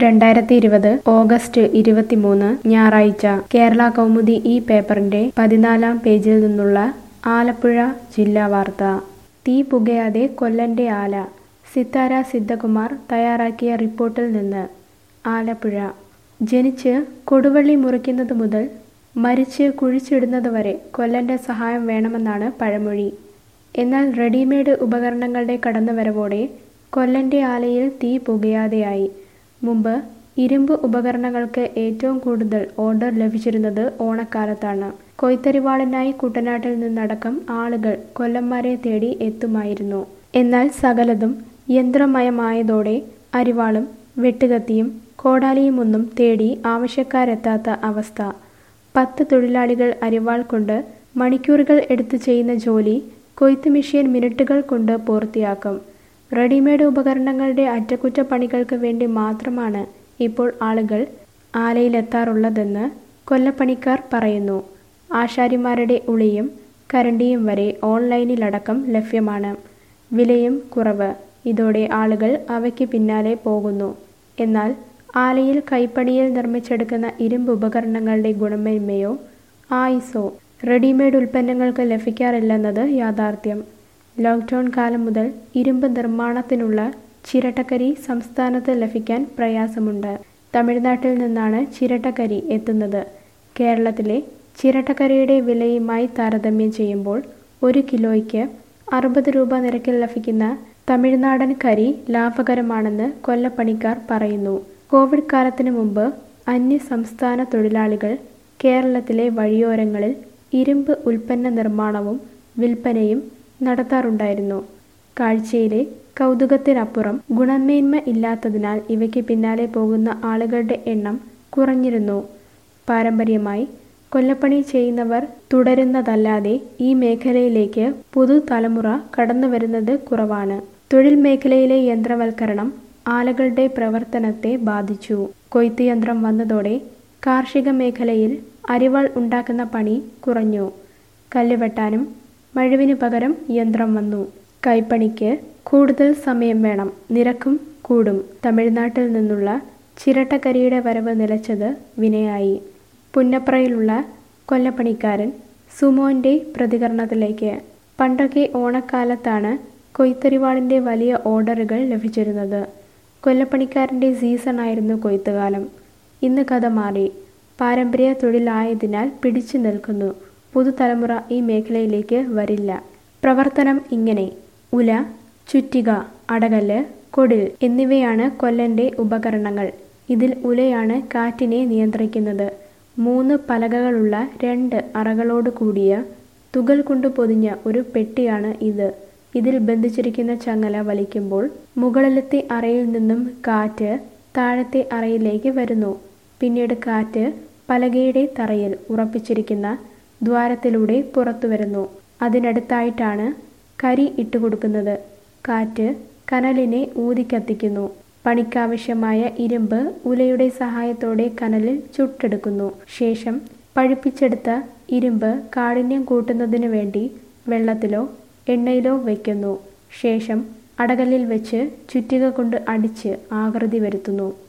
രണ്ടായിരത്തി ഇരുപത് ഓഗസ്റ്റ് ഇരുപത്തിമൂന്ന് ഞായറാഴ്ച കേരള കൗമുദി ഈ പേപ്പറിന്റെ പതിനാലാം പേജിൽ നിന്നുള്ള ആലപ്പുഴ ജില്ലാ വാർത്ത തീ പുകയാതെ കൊല്ലന്റെ ആല സിത്താര സിദ്ധകുമാർ തയ്യാറാക്കിയ റിപ്പോർട്ടിൽ നിന്ന് ആലപ്പുഴ ജനിച്ച് കൊടുവള്ളി മുറിക്കുന്നത് മുതൽ മരിച്ച് കുഴിച്ചിടുന്നത് വരെ കൊല്ലന്റെ സഹായം വേണമെന്നാണ് പഴമൊഴി എന്നാൽ റെഡിമെയ്ഡ് ഉപകരണങ്ങളുടെ കടന്നുവരവോടെ കൊല്ലന്റെ ആലയിൽ തീ പുകയാതെയായി മുമ്പ് ഇരുമ്പ് ഉപകരണങ്ങൾക്ക് ഏറ്റവും കൂടുതൽ ഓർഡർ ലഭിച്ചിരുന്നത് ഓണക്കാലത്താണ് കൊയ്ത്തരിവാളിനായി കുട്ടനാട്ടിൽ നിന്നടക്കം ആളുകൾ കൊല്ലന്മാരെ തേടി എത്തുമായിരുന്നു എന്നാൽ സകലതും യന്ത്രമയമായതോടെ അരിവാളും വെട്ടുകത്തിയും കോടാലിയുമൊന്നും തേടി ആവശ്യക്കാരെത്താത്ത അവസ്ഥ പത്ത് തൊഴിലാളികൾ അരിവാൾ കൊണ്ട് മണിക്കൂറുകൾ എടുത്ത് ചെയ്യുന്ന ജോലി കൊയ്ത്ത് മെഷീൻ മിനിറ്റുകൾ കൊണ്ട് പൂർത്തിയാക്കും റെഡിമെയ്ഡ് ഉപകരണങ്ങളുടെ അറ്റകുറ്റപ്പണികൾക്ക് വേണ്ടി മാത്രമാണ് ഇപ്പോൾ ആളുകൾ ആലയിലെത്താറുള്ളതെന്ന് കൊല്ലപ്പണിക്കാർ പറയുന്നു ആശാരിമാരുടെ ഉളിയും കരണ്ടിയും വരെ ഓൺലൈനിലടക്കം ലഭ്യമാണ് വിലയും കുറവ് ഇതോടെ ആളുകൾ അവയ്ക്ക് പിന്നാലെ പോകുന്നു എന്നാൽ ആലയിൽ കൈപ്പണിയിൽ നിർമ്മിച്ചെടുക്കുന്ന ഇരുമ്പ് ഉപകരണങ്ങളുടെ ഗുണമേന്മയോ ആയുസോ റെഡിമെയ്ഡ് ഉൽപ്പന്നങ്ങൾക്ക് ലഭിക്കാറില്ലെന്നത് യാഥാർത്ഥ്യം ലോക്ക്ഡൗൺ കാലം മുതൽ ഇരുമ്പ് നിർമ്മാണത്തിനുള്ള ചിരട്ടക്കരി സംസ്ഥാനത്ത് ലഭിക്കാൻ പ്രയാസമുണ്ട് തമിഴ്നാട്ടിൽ നിന്നാണ് ചിരട്ടക്കരി എത്തുന്നത് കേരളത്തിലെ ചിരട്ടക്കരിയുടെ വിലയുമായി താരതമ്യം ചെയ്യുമ്പോൾ ഒരു കിലോയ്ക്ക് അറുപത് രൂപ നിരക്കിൽ ലഭിക്കുന്ന തമിഴ്നാടൻ കരി ലാഭകരമാണെന്ന് കൊല്ലപ്പണിക്കാർ പറയുന്നു കോവിഡ് കാലത്തിന് മുമ്പ് അന്യ സംസ്ഥാന തൊഴിലാളികൾ കേരളത്തിലെ വഴിയോരങ്ങളിൽ ഇരുമ്പ് ഉൽപ്പന്ന നിർമ്മാണവും വിൽപ്പനയും നടത്താറുണ്ടായിരുന്നു കാഴ്ചയിലെ കൗതുകത്തിനപ്പുറം ഗുണമേന്മ ഇല്ലാത്തതിനാൽ ഇവയ്ക്ക് പിന്നാലെ പോകുന്ന ആളുകളുടെ എണ്ണം കുറഞ്ഞിരുന്നു പാരമ്പര്യമായി കൊല്ലപ്പണി ചെയ്യുന്നവർ തുടരുന്നതല്ലാതെ ഈ മേഖലയിലേക്ക് പുതുതലമുറ കടന്നുവരുന്നത് കുറവാണ് തൊഴിൽ മേഖലയിലെ യന്ത്രവൽക്കരണം ആളുകളുടെ പ്രവർത്തനത്തെ ബാധിച്ചു കൊയ്ത്ത് യന്ത്രം വന്നതോടെ കാർഷിക മേഖലയിൽ അരിവാൾ ഉണ്ടാക്കുന്ന പണി കുറഞ്ഞു കല്ലുവെട്ടാനും മഴുവിന് പകരം യന്ത്രം വന്നു കൈപ്പണിക്ക് കൂടുതൽ സമയം വേണം നിരക്കും കൂടും തമിഴ്നാട്ടിൽ നിന്നുള്ള ചിരട്ടക്കരിയുടെ വരവ് നിലച്ചത് വിനയായി പുന്നപ്രയിലുള്ള കൊല്ലപ്പണിക്കാരൻ സുമോന്റെ പ്രതികരണത്തിലേക്ക് പണ്ടൊക്കെ ഓണക്കാലത്താണ് കൊയ്ത്തരിവാളിൻ്റെ വലിയ ഓർഡറുകൾ ലഭിച്ചിരുന്നത് കൊല്ലപ്പണിക്കാരൻ്റെ സീസണായിരുന്നു കൊയ്ത്തുകാലം ഇന്ന് കഥ മാറി പാരമ്പര്യ തൊഴിലായതിനാൽ പിടിച്ചു നിൽക്കുന്നു പുതുതലമുറ ഈ മേഖലയിലേക്ക് വരില്ല പ്രവർത്തനം ഇങ്ങനെ ഉല ചുറ്റിക അടകല്ല് കൊടിൽ എന്നിവയാണ് കൊല്ലന്റെ ഉപകരണങ്ങൾ ഇതിൽ ഉലയാണ് കാറ്റിനെ നിയന്ത്രിക്കുന്നത് മൂന്ന് പലകകളുള്ള രണ്ട് അറകളോട് കൂടിയ തുകൽ കൊണ്ട് പൊതിഞ്ഞ ഒരു പെട്ടിയാണ് ഇത് ഇതിൽ ബന്ധിച്ചിരിക്കുന്ന ചങ്ങല വലിക്കുമ്പോൾ മുകളിലത്തെ അറയിൽ നിന്നും കാറ്റ് താഴത്തെ അറയിലേക്ക് വരുന്നു പിന്നീട് കാറ്റ് പലകയുടെ തറയിൽ ഉറപ്പിച്ചിരിക്കുന്ന ദ്വാരത്തിലൂടെ പുറത്തു വരുന്നു അതിനടുത്തായിട്ടാണ് കരി ഇട്ടുകൊടുക്കുന്നത് കാറ്റ് കനലിനെ ഊതിക്കത്തിക്കുന്നു പണിക്കാവശ്യമായ ഇരുമ്പ് ഉലയുടെ സഹായത്തോടെ കനലിൽ ചുട്ടെടുക്കുന്നു ശേഷം പഴുപ്പിച്ചെടുത്ത ഇരുമ്പ് കാഠിന്യം കൂട്ടുന്നതിനു വേണ്ടി വെള്ളത്തിലോ എണ്ണയിലോ വയ്ക്കുന്നു ശേഷം അടകല്ലിൽ വെച്ച് ചുറ്റിക കൊണ്ട് അടിച്ച് ആകൃതി വരുത്തുന്നു